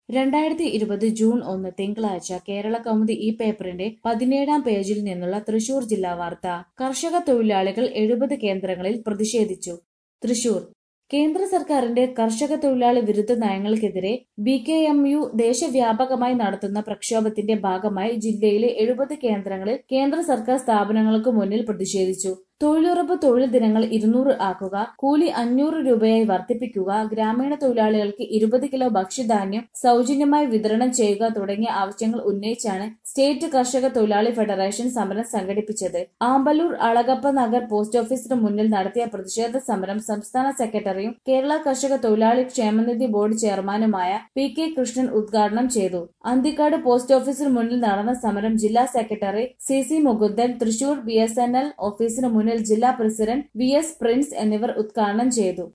രണ്ടായിരത്തി ഇരുപത് ജൂൺ ഒന്ന് തിങ്കളാഴ്ച കേരള കൗമുദി ഈ പേപ്പറിന്റെ പതിനേഴാം പേജിൽ നിന്നുള്ള തൃശൂർ ജില്ലാ വാർത്ത കർഷക തൊഴിലാളികൾ എഴുപത് കേന്ദ്രങ്ങളിൽ പ്രതിഷേധിച്ചു തൃശൂർ കേന്ദ്ര സർക്കാരിന്റെ കർഷക തൊഴിലാളി വിരുദ്ധ നയങ്ങൾക്കെതിരെ ബി കെ എം യു ദേശവ്യാപകമായി നടത്തുന്ന പ്രക്ഷോഭത്തിന്റെ ഭാഗമായി ജില്ലയിലെ എഴുപത് കേന്ദ്രങ്ങളിൽ കേന്ദ്ര സർക്കാർ സ്ഥാപനങ്ങൾക്ക് മുന്നിൽ പ്രതിഷേധിച്ചു തൊഴിലുറപ്പ് തൊഴിൽ ദിനങ്ങൾ ഇരുന്നൂറ് ആക്കുക കൂലി അഞ്ഞൂറ് രൂപയായി വർദ്ധിപ്പിക്കുക ഗ്രാമീണ തൊഴിലാളികൾക്ക് ഇരുപത് കിലോ ഭക്ഷ്യധാന്യം സൗജന്യമായി വിതരണം ചെയ്യുക തുടങ്ങിയ ആവശ്യങ്ങൾ ഉന്നയിച്ചാണ് സ്റ്റേറ്റ് കർഷക തൊഴിലാളി ഫെഡറേഷൻ സമരം സംഘടിപ്പിച്ചത് ആമ്പല്ലൂർ അളഗപ്പ നഗർ പോസ്റ്റ് ഓഫീസിന് മുന്നിൽ നടത്തിയ പ്രതിഷേധ സമരം സംസ്ഥാന സെക്രട്ടറിയും കേരള കർഷക തൊഴിലാളി ക്ഷേമനിധി ബോർഡ് ചെയർമാനുമായ പി കെ കൃഷ്ണൻ ഉദ്ഘാടനം ചെയ്തു അന്തിക്കാട് പോസ്റ്റ് ഓഫീസിന് മുന്നിൽ നടന്ന സമരം ജില്ലാ secretary C C Mukundan Thrissur B S N L ഓഫീസിന് മുന്നിൽ ജില്ലാ പ്രസിഡന്റ് വി എസ് പ്രിൻസ് എന്നിവർ ഉദ്ഘാടനം ചെയ്തു